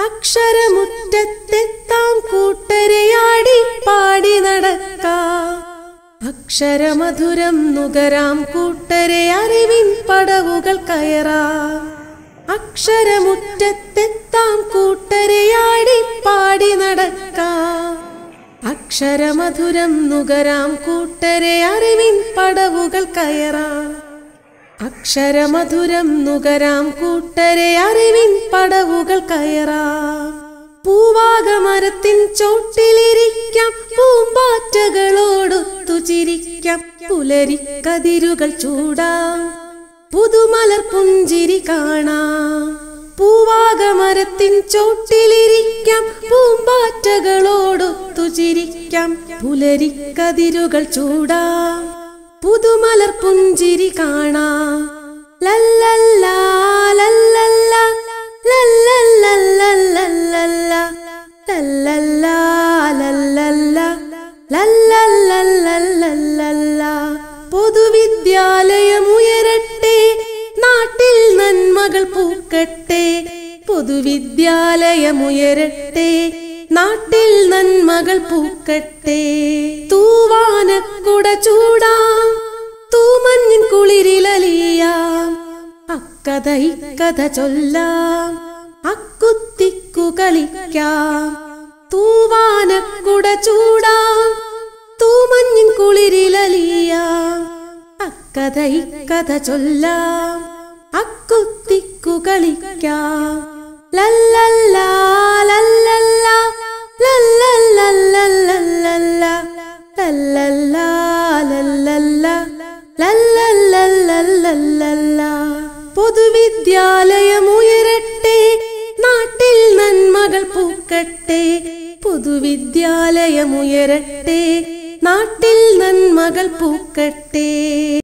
അക്ഷരമുറ്റത്തെത്താം കൂട്ടരെയാടി പാടി നടക്കാം അക്ഷരമധുരം നുകരാം കൂട്ടരെ അറിവിൻ പടവുകൾ കയറാം അക്ഷരമുറ്റത്തെത്താം കൂട്ടരെയാടി പാടി നടക്കാം അക്ഷരമധുരം നുകരാം കൂട്ടരെ അറിവിൻ പടവുകൾ കയറാം അക്ഷരമധുരം നുകരാം കൂട്ടരെ അറിവിൻ പടവുകൾ കയറാം പൂവാകമരത്തിൻ ചോട്ടിലിരിക്കാം പൂമ്പാറ്റകളോടൊത്തു ചിരിക്കാം പുലരിക്കതിരുകൾ ചൂടാം പുതുമലർ പുഞ്ചിരി കാണാം പൂവാകമരത്തിൻ ചോട്ടിലിരിക്കാം പൂമ്പാറ്റകളോടൊത്തു ചിരിക്കാം പുലരിക്കതിരുകൾ ചൂടാം പുതുമലർ പുഞ്ചിരി കാണാം ലല്ലല്ലാ ലല്ലല്ലാ ലല്ലല്ലല്ലല്ലല്ലല്ല ലല്ലല്ലാ ലല്ലല്ലാ ലല്ലല്ലല്ലല്ലല്ല പൊതുവിദ്യാലയമുയരട്ടെ നാട്ടിൽ നന്മകൾ പൂക്കട്ടെ പൊതുവിദ്യാലയമുയരട്ടെ നാട്ടിൽ നന്മകൾ പൂക്കട്ടെ തൂവാനക്കുട ചൂടാം തൂമഞ്ഞിൻ കുളിരിലലിയാം അക്കഥ ഇക്കഥ ചൊല്ലാം അക്കുത്തിക്കു കളിക്കാം തൂവാനക്കുട ചൂടാം തൂമഞ്ഞിൻ കുളിരിലലിയാം അക്കഥ ഇക്കഥ ചൊല്ലാം അക്കുത്തിക്കു കളിക്കാം ലല്ലല്ലാ ലല്ലല്ലാ ലല്ലല്ലല്ലല്ലല്ല ലല്ലല്ലാ ലല്ലല്ലാ ലല്ലല്ലല്ലല്ലല്ല പൊതുവിദ്യാലയമുയരട്ടെ നാട്ടിൽ നന്മകൾ പൂക്കട്ടെ പൊതുവിദ്യാലയമുയരട്ടെ നാട്ടിൽ നന്മകൾ പൂക്കട്ടെ